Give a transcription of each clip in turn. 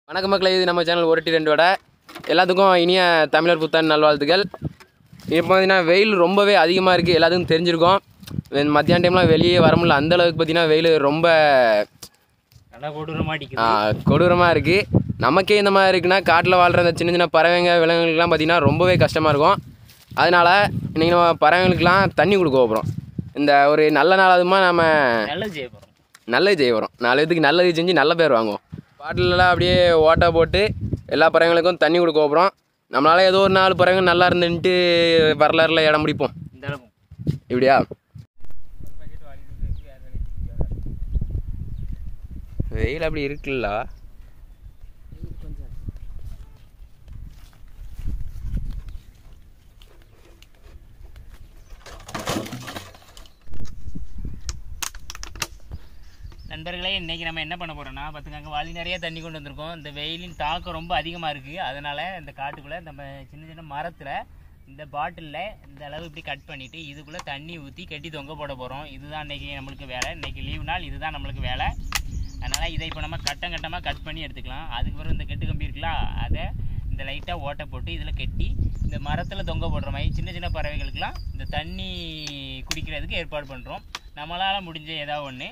வணக்க மக்களே இது நம்ம சேனல் ஒரு டி ரெண்டு வடை எல்லாத்துக்கும் இனிய தமிழர் புத்தாண்டு நல்வாழ்த்துக்கள் இப்போ பார்த்தீங்கன்னா வெயில் ரொம்பவே அதிகமாக இருக்குது எல்லாத்துக்கும் தெரிஞ்சிருக்கும் வெ- மத்தியான டைம்லாம் வெளியே வர முடியல அந்த அளவுக்கு பார்த்தீங்கன்னா வெயில் ரொம்ப நல்லா கொடூரமா அடிக்குது ஆ, கொடூரமாக இருக்குது நமக்கே இந்த மாதிரி இருக்குன்னா காட்டில் வாழ்கிற அந்த சின்ன சின்ன பறவைங்க விலங்குகளுக்கெல்லாம் பார்த்தீங்கன்னா ரொம்பவே கஷ்டமாக இருக்கும் அதனால் இன்றைக்கி நம்ம பறவைங்களுக்கெல்லாம் தண்ணி கொடுக்க போகிறோம் இந்த ஒரு நல்ல நாள் அதுமா நம்ம நல்லது செய்ய போறோம் நல்லது செய்ய வரோம் நாலு பேத்துக்கு நல்லது செஞ்சு நல்ல பேர் வாங்குவோம் பாட்டிலெலாம் அப்படியே ஓட்டை போட்டு எல்லா பறவைங்களுக்கும் தண்ணி கொடுக்க போகிறோம் நம்மளால் ஏதோ ஒரு நாலு பறவைங்க நல்லா இருந்துன்ட்டு வரலாறுல இடம் முடிப்போம் இந்த அளவு இப்படியா வெயில் அப்படி இருக்குல்ல நண்பர்களே இன்னைக்கு நம்ம என்ன பண்ண போறோம்னா பார்த்துக்காங்க வாளி நிறைய தண்ணி கொண்டு வந்திருக்கோம் இந்த வெயிலின் தாக்கம் ரொம்ப அதிகமாக இருக்குது அதனால இந்த காட்டுக்குள்ளே நம்ம சின்ன சின்ன மரத்தில் இந்த பாட்டிலில் இந்த அளவு இப்படி கட் பண்ணிட்டு இதுக்குள்ளே தண்ணி ஊற்றி கட்டி தொங்க போட போகிறோம் இதுதான் இன்னைக்கு நம்மளுக்கு வேலை இன்னைக்கு லீவு நாள் இதுதான் நம்மளுக்கு வேலை அதனால் இதை இப்போ நம்ம கட்டம் கட்டமாக கட் பண்ணி எடுத்துக்கலாம் அதுக்கு பிறகு இந்த கெட்டு கம்பி இருக்குல்ல அதை இந்த லைட்டாக ஓட்டை போட்டு இதில் கட்டி இந்த மரத்தில் தொங்க போடுற மாதிரி சின்ன சின்ன பறவைகளுக்கெல்லாம் இந்த தண்ணி குடிக்கிறதுக்கு ஏற்பாடு பண்ணுறோம் நம்மளால் முடிஞ்ச ஏதாவது ஒன்று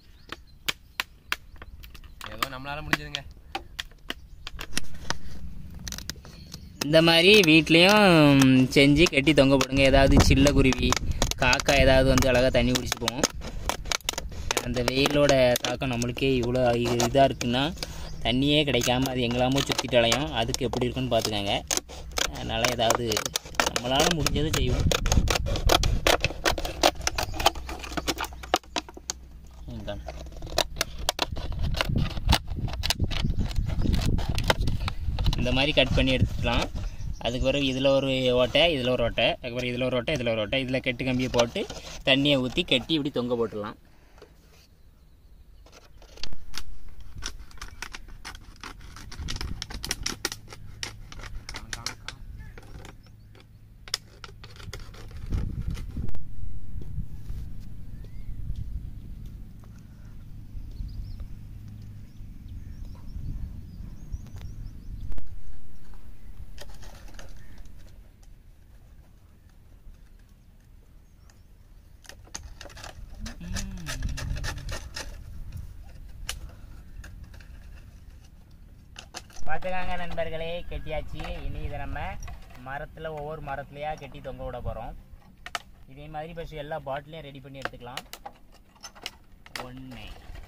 ஏதோ நம்மளால முடிஞ்சதுங்க இந்த மாதிரி வீட்லேயும் செஞ்சு கட்டி தொங்க போடுங்க ஏதாவது சில்ல குருவி காக்கா ஏதாவது வந்து அழகாக தண்ணி குடிச்சிட்டு போகும் அந்த வெயிலோட தாக்கம் நம்மளுக்கே இவ்வளோ இதாக இருக்குன்னா தண்ணியே கிடைக்காம அது எங்கெல்லாமோ சுற்றிட்டு அலையும் அதுக்கு எப்படி இருக்குன்னு பார்த்துக்கோங்க அதனால் ஏதாவது நம்மளால் முடிஞ்சதை செய்வோம் இந்தாங்க. இந்த மாதிரி கட் பண்ணி எடுத்துக்கலாம் அதுக்கு பிறகு இதில் ஒரு ஓட்டை இதில் ஒரு ஓட்டை அதுக்கப்புறம் இதில் ஒரு ஓட்டை இதில் ஒரு ஓட்டை இதில் கெட்டு கம்பியை போட்டு தண்ணியை ஊற்றி கட்டி இப்படி தொங்க போட்டுடலாம் பார்த்துக்காங்க நண்பர்களே கட்டியாச்சு இனி இதை நம்ம மரத்தில் ஒவ்வொரு மரத்துலையாக கட்டி தொங்க விட போகிறோம் இதே மாதிரி ஃபஸ்ட்டு எல்லா பாட்டிலையும் ரெடி பண்ணி எடுத்துக்கலாம் ஒன்று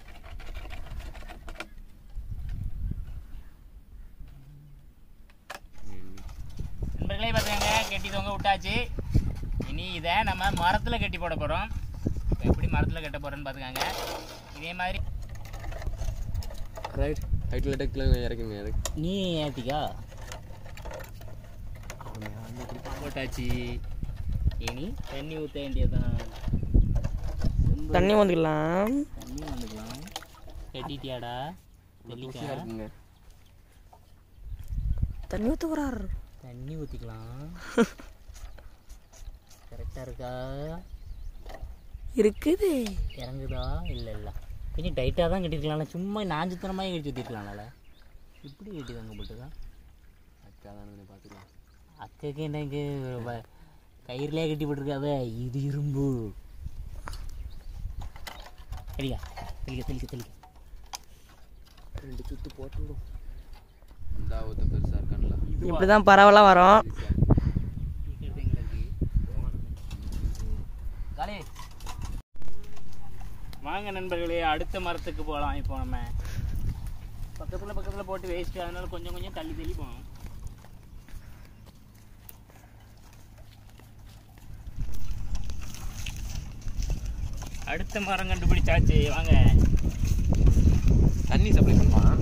நண்பர்களே பார்த்துக்கங்க கட்டி தொங்க விட்டாச்சு இனி இதை நம்ம மரத்தில் கட்டி போட போகிறோம் எப்படி மரத்தில் கட்ட போகிறோன்னு பார்த்துக்கங்க இதே மாதிரி ரைட் ஹைட்டில் டெக்கில் இறக்குங்க அதுக்கு நீ ஏத்திக்கா போட்டாச்சு இனி தண்ணி ஊற்ற வேண்டியதுதான் தண்ணி வந்துக்கலாம் தண்ணி வந்துக்கலாம் கட்டிட்டியாடா தெளிக்கா இருக்குங்க தண்ணி ஊற்ற போறார் தண்ணி ஊற்றிக்கலாம் கரெக்டாக இருக்கா இருக்குது இறங்குதா இல்லை இல்லை கொஞ்சம் டைட்டாக தான் கட்டிருக்கலாம்ல சும்மா நாஞ்சுத்தனமாக கட்டி ஊற்றிருக்கலாம்ல இப்படி கட்டி தாங்க போட்டுக்கா அக்கா தானே பார்த்துக்கலாம் அக்காக்கு எனக்கு வ- கயிறுலயே கட்டி போட்டிருக்காவ இது இரும்பு தெளிக்கா தெளிக்க தெளிக்க தெளிக்க ரெண்டு சுத்து போட்டு விடும் இந்த ஊத்த பெருசாக இருக்கான்ல இப்படி தான் பறவைலாம் வரும் வாங்க நண்பர்களே அடுத்த மரத்துக்கு போகலாம் இப்போ நம்ம பக்கத்தில் பக்கத்தில் போட்டு வேஸ்ட்டு அதனால கொஞ்சம் கொஞ்சம் தள்ளி தள்ளி போகணும் அடுத்த மரம் கண்டுபிடிச்சாச்சு வாங்க தண்ணி சப்ளை பண்ணுவான்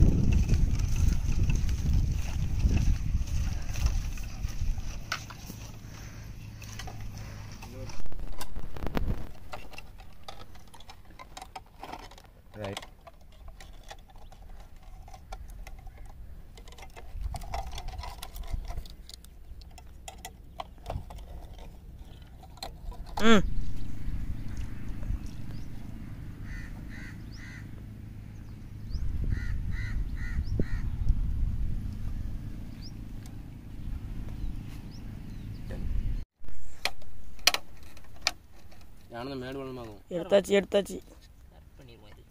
ரைட் ம் ஆனால் மேடு வளமாகும் எடுத்தாச்சு எடுத்தாச்சு கட் பண்ணிடுவோம் இது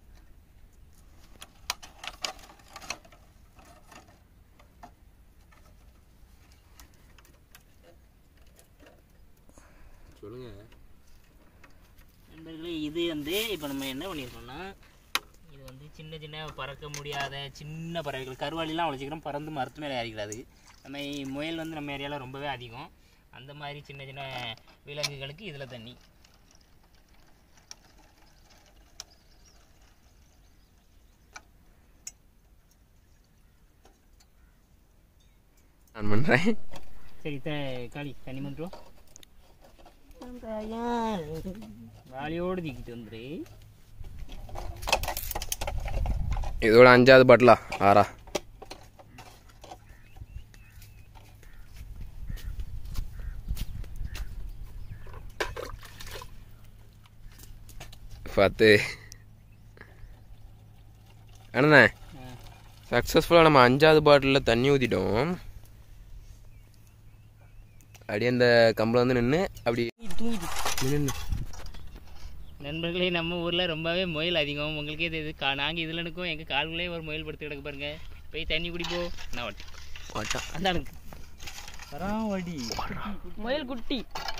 சொல்லுங்க நண்பர்களே இது வந்து இப்போ நம்ம என்ன பண்ணியிருக்கோம்னா இது வந்து சின்ன சின்ன பறக்க முடியாத சின்ன பறவைகள் கருவாலிலாம் அவ்வளோ சீக்கிரம் பறந்து மரத்து மேலே ஏறிக்கிறாது நம்ம முயல் வந்து நம்ம ஏரியாவில் ரொம்பவே அதிகம் அந்த மாதிரி சின்ன சின்ன விலங்குகளுக்கு இதில் தண்ணி நான் பண்ணுறேன் சரி த காளி தண்ணி மட்டும் வாளியோடு தூக்கிட்டு வந்துரு இதோட அஞ்சாவது பாட்டிலா ஆறா பத்து அண்ணே சக்ஸஸ்ஃபுல்லாக நம்ம அஞ்சாவது பாட்டிலில் தண்ணி ஊற்றிட்டோம் அப்படியே அந்த கம்பில் வந்து நின்று அப்படி நின்று நண்பர்களே நம்ம ஊரில் ரொம்பவே முயல் அதிகம் உங்களுக்கே இது இது கா நாங்கள் இதில் நிற்கும் எங்கள் கால்களே ஒரு முயல் படுத்து கிடக்கு பாருங்க போய் தண்ணி குடிப்போ நான் வாட்டி வாட்டா அந்த எனக்கு வடி முயல் குட்டி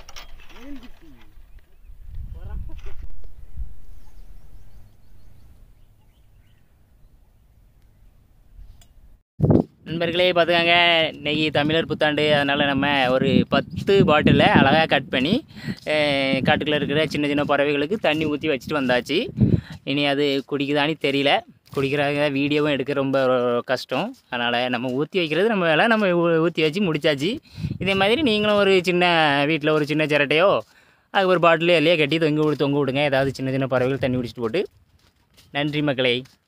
நண்பர்களே பார்த்துக்கங்க இன்னைக்கு தமிழர் புத்தாண்டு அதனால் நம்ம ஒரு பத்து பாட்டிலில் அழகாக கட் பண்ணி அஹ், காட்டுக்குள்ளே இருக்கிற சின்ன சின்ன பறவைகளுக்கு தண்ணி ஊற்றி வச்சுட்டு வந்தாச்சு இனி அது குடிக்குதான்னு தெரியல குடிக்கிறாங்க வீடியோவும் எடுக்க ரொம்ப கஷ்டம் அதனால் நம்ம ஊற்றி வைக்கிறது நம்ம வேலை நம்ம ஊற்றி வச்சு முடிச்சாச்சு இதே மாதிரி நீங்களும் ஒரு சின்ன வீட்டில் ஒரு சின்ன சிரட்டையோ அது ஒரு பாட்டிலே இல்லையா கட்டி தொங்க விடு தொங்க விடுங்க ஏதாவது சின்ன சின்ன பறவைகள் தண்ணி குடிச்சிட்டு போட்டு நன்றி மக்களே